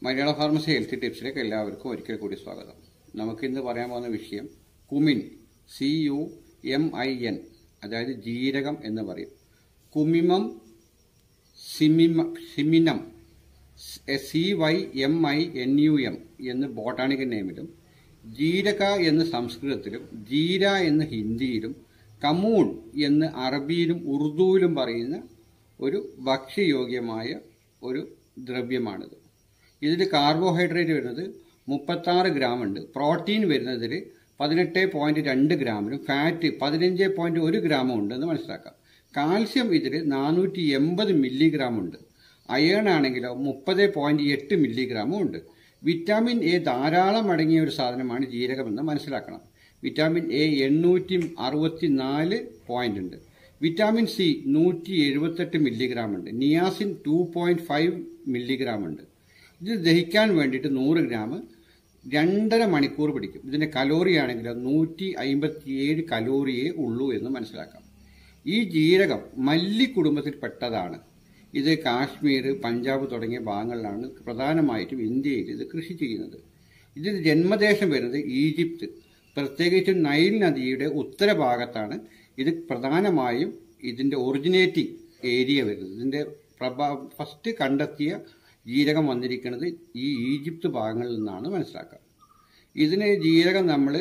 മലയാള pharmacy health ടിപ്സിലേക്ക് എല്ലാവർക്കും ഒരിക്കൽ കൂടി സ്വാഗതം നമുക്കിന്ന് പറയാൻ പോകുന്ന വിഷയം cumin C U M I N അതായത് ജീരകം എന്ന് പറയും കുമിമം സിമിമ സിമിനം C Y M I N U M എന്ന് ബോട്ടാണിക്കൽ നെയിമിലും ജീരക എന്ന് സംസ്കൃതത്തിലും ജീര എന്ന് ഹിന്ദിയിലും കമൂൺ എന്ന് അറബിയിലും ഉറുദുവിലും പറയുന്ന ഒരു ഭക്ഷ്യയോഗ്യമായ ഒരു ദ്രവ്യമാണിത് ഇതിൽ കാർബോഹൈഡ്രേറ്റ് വരുന്നത് മുപ്പത്താറ് ഗ്രാം ഉണ്ട് പ്രോട്ടീൻ വരുന്നതിൽ പതിനെട്ട് പോയിന്റ് രണ്ട് ഗ്രാമിനും ഫാറ്റ് പതിനഞ്ച് പോയിന്റ് ഒരു ഗ്രാമും ഉണ്ടെന്ന് മനസ്സിലാക്കാം കാൽസ്യം ഇതിൽ നാനൂറ്റി എൺപത് മില്ലിഗ്രാം ഉണ്ട് അയേൺ ആണെങ്കിലോ മുപ്പത് പോയിന്റ് എട്ട് മില്ലിഗ്രാമും ഉണ്ട് വിറ്റാമിൻ എ ധാരാളം അടങ്ങിയ ഒരു സാധനമാണ് ജീരകമെന്ന് മനസ്സിലാക്കണം വിറ്റാമിൻ എ എണ്ണൂറ്റി അറുപത്തി നാല് പോയിന്റ് ഉണ്ട് വിറ്റാമിൻ സി നൂറ്റി എഴുപത്തെട്ട് മില്ലിഗ്രാം ഉണ്ട് niacin two point five milligram ഉണ്ട് ഇത് ദഹിക്കാൻ വേണ്ടിയിട്ട് നൂറ് ഗ്രാം രണ്ടര മണിക്കൂർ പിടിക്കും ഇതിന്റെ കലോറി ആണെങ്കിൽ നൂറ്റി അമ്പത്തിയേഴ് കലോറിയേ ഉള്ളൂ എന്ന് മനസ്സിലാക്കാം ഈ ജീരകം മല്ലി കുടുംബത്തിൽപ്പെട്ടതാണ് ഇത് കാശ്മീർ പഞ്ചാബ് തുടങ്ങിയ ഭാഗങ്ങളിലാണ് പ്രധാനമായിട്ടും ഇന്ത്യയിൽ ഇത് കൃഷി ചെയ്യുന്നത് ഇതിന് ജന്മദേശം വരുന്നത് ഈജിപ്ത് പ്രത്യേകിച്ചും നൈൽ നദിയുടെ ഉത്തരഭാഗത്താണ് ഇത് പ്രധാനമായും ഇതിന്റെ ഒറിജിനേറ്റിംഗ് ഏരിയ വരുന്നത് ഇതിന്റെ പ്രഭാ ഫസ്റ്റ് കണ്ടെത്തിയ ജീരകം വന്നിരിക്കുന്നത് ഈ ഈജിപ്ത് ഭാഗങ്ങളിൽ നിന്നാണ് മനസ്സിലാക്കുക ഇതിന് ജീരകം നമ്മൾ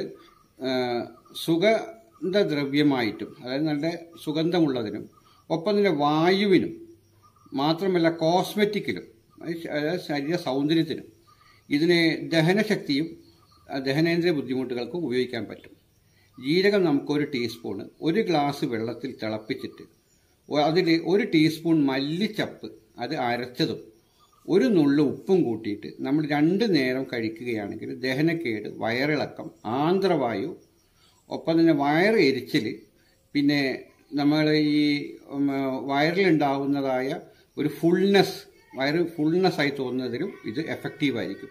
സുഗന്ധദ്രവ്യമായിട്ടും അതായത് നല്ല സുഗന്ധമുള്ളതിനും ഒപ്പം തന്നെ വായുവിനും മാത്രമല്ല കോസ്മെറ്റിക്കിലും അതായത് ശരീര സൗന്ദര്യത്തിനും ഇതിന് ദഹനശക്തിയും ദഹനേന്ദ്രിയ ബുദ്ധിമുട്ടുകൾക്കും ഉപയോഗിക്കാൻ പറ്റും ജീരകം നമുക്കൊരു ടീസ്പൂണ് ഒരു ഗ്ലാസ് വെള്ളത്തിൽ തിളപ്പിച്ചിട്ട് അതിൽ ഒരു ടീസ്പൂൺ മല്ലിച്ചപ്പ് അത് അരച്ചതും ഒരു നുള്ളു ഉപ്പും കൂട്ടിയിട്ട് നമ്മൾ രണ്ട് നേരം കഴിക്കുകയാണെങ്കിൽ ദഹനക്കേട് വയറിളക്കം ആന്ധ്രവായു ഒപ്പം തന്നെ വയറ് എരിച്ചിൽ പിന്നെ നമ്മൾ ഈ വയറിലുണ്ടാവുന്നതായ ഒരു ഫുൾനെസ് വയറ് ഫുൾനെസ് ആയി തോന്നുന്നതിനും ഇത് എഫക്റ്റീവ് ആയിരിക്കും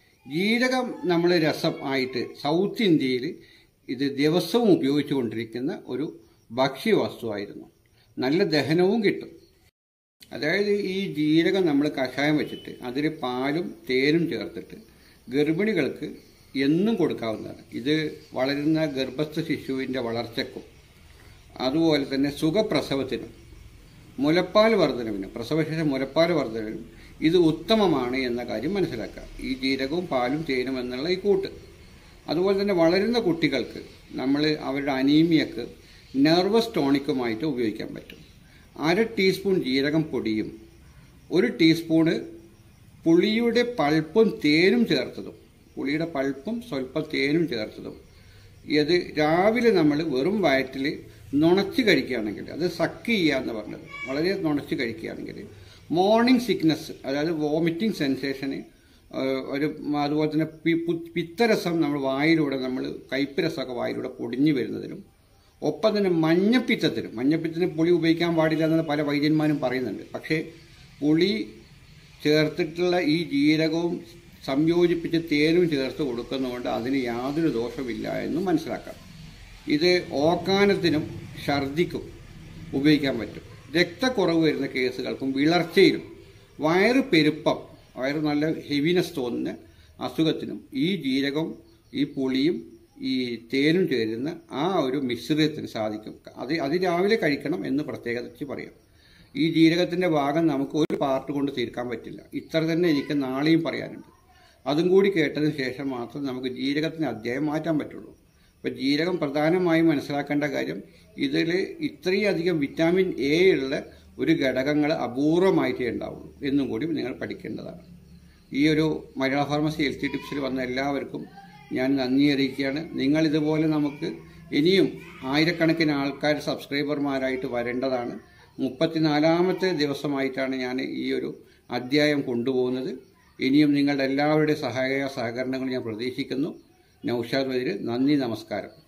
ജീരകം നമ്മൾ രസം ആയിട്ട് സൗത്ത് ഇന്ത്യയിൽ ഇത് ദിവസവും ഉപയോഗിച്ചുകൊണ്ടിരിക്കുന്ന ഒരു ഭക്ഷ്യവസ്തുവായിരുന്നു നല്ല ദഹനവും കിട്ടും അതായത് ഈ ജീരകം നമ്മൾ കഷായം വെച്ചിട്ട് അതിൽ പാലും തേനും ചേർത്തിട്ട് ഗർഭിണികൾക്ക് എന്നും കൊടുക്കാവുന്നതാണ് ഇത് വളരുന്ന ഗർഭസ്ഥ ശിശുവിൻ്റെ വളർച്ചയ്ക്കും അതുപോലെ തന്നെ സുഖപ്രസവത്തിനും മുലപ്പാൽ വർധനവിനും പ്രസവശേഷം മുലപ്പാൽ വർധനവിനും ഇത് ഉത്തമമാണ് എന്ന കാര്യം മനസ്സിലാക്കുക ഈ ജീരകവും പാലും തേനും എന്നുള്ള ഈ കൂട്ട് അതുപോലെ തന്നെ വളരുന്ന കുട്ടികൾക്ക് നമ്മൾ അവരുടെ അനീമിയക്ക് നെർവസ് ടോണിക്കുമായിട്ട് ഉപയോഗിക്കാൻ പറ്റും അര ടീസ്പൂൺ ജീരകം പൊടിയും ഒരു ടീസ്പൂണ് പുളിയുടെ പൾപ്പും തേനും ചേർത്തതും പുളിയുടെ പൾപ്പും സ്വല്പം തേനും ചേർത്തതും ഇത് രാവിലെ നമ്മൾ വെറും വയറ്റിൽ നുണച്ച് കഴിക്കുകയാണെങ്കിൽ അത് സക്ക് ചെയ്യുക എന്ന് പറഞ്ഞത് വളരെ നുണച്ച് കഴിക്കുകയാണെങ്കിൽ മോർണിംഗ് സിക്നസ് അതായത് വോമിറ്റിംഗ് സെൻസേഷന് ഒരു അതുപോലെ തന്നെ പിത്തരസം നമ്മൾ വായിലൂടെ നമ്മൾ കയ്പ്പ് രസമൊക്കെ വായിലൂടെ പൊടിഞ്ഞു വരുന്നതിനും ഒപ്പം തന്നെ മഞ്ഞപ്പിത്തത്തിനും മഞ്ഞപ്പിത്തത്തിന് പുളി ഉപയോഗിക്കാൻ പാടില്ല എന്ന് പല വൈദ്യന്മാരും പറയുന്നുണ്ട് പക്ഷേ പുളി ചേർത്തിട്ടുള്ള ഈ ജീരകവും സംയോജിപ്പിച്ച് തേനും ചേർത്ത് കൊടുക്കുന്നതുകൊണ്ട് അതിന് യാതൊരു ദോഷമില്ല എന്നും മനസ്സിലാക്കാം ഇത് ഓക്കാനത്തിനും ഛർദിക്കും ഉപയോഗിക്കാൻ പറ്റും രക്തക്കുറവ് വരുന്ന കേസുകൾക്കും വിളർച്ചയിലും വയറ് പെരുപ്പം വയറ് നല്ല ഹെവിനെസ് തോന്നുന്ന അസുഖത്തിനും ഈ ജീരകം ഈ പുളിയും ഈ തേനും ചേരുന്ന ആ ഒരു മിശ്രിതത്തിന് സാധിക്കും അത് അത് രാവിലെ കഴിക്കണം എന്ന് പ്രത്യേകിച്ച് പറയാം ഈ ജീരകത്തിന്റെ ഭാഗം നമുക്ക് ഒരു പാർട്ട് കൊണ്ട് തീർക്കാൻ പറ്റില്ല ഇത്ര തന്നെ എനിക്ക് നാളെയും പറയാനുണ്ട് അതും കൂടി കേട്ടതിന് ശേഷം മാത്രം നമുക്ക് ജീരകത്തിന് അധ്യായം മാറ്റാൻ പറ്റുള്ളൂ അപ്പം ജീരകം പ്രധാനമായും മനസ്സിലാക്കേണ്ട കാര്യം ഇതിൽ ഇത്രയധികം വിറ്റാമിൻ എ ഉള്ള ഒരു ഘടകങ്ങൾ അപൂർവമായിട്ടേ ഉണ്ടാവുള്ളൂ എന്നും കൂടി നിങ്ങൾ പഠിക്കേണ്ടതാണ് ഈ ഒരു മലയാള ഫാർമസി ഹെൽത്തി ടിപ്സിൽ വന്ന എല്ലാവർക്കും ഞാൻ നന്ദി അറിയിക്കുകയാണ് നിങ്ങൾ ഇതുപോലെ നമുക്ക് ഇനിയും ആയിരക്കണക്കിന് ആൾക്കാർ സബ്സ്ക്രൈബർമാരായിട്ട് വരേണ്ടതാണ് മുപ്പത്തിനാലാമത്തെ ദിവസമായിട്ടാണ് ഞാൻ ഈ ഒരു അധ്യായം കൊണ്ടുപോകുന്നത് ഇനിയും നിങ്ങളുടെ എല്ലാവരുടെയും സഹായ സഹകരണങ്ങൾ ഞാൻ പ്രതീക്ഷിക്കുന്നു നൌഷാദ് വതിര് നന്ദി നമസ്കാരം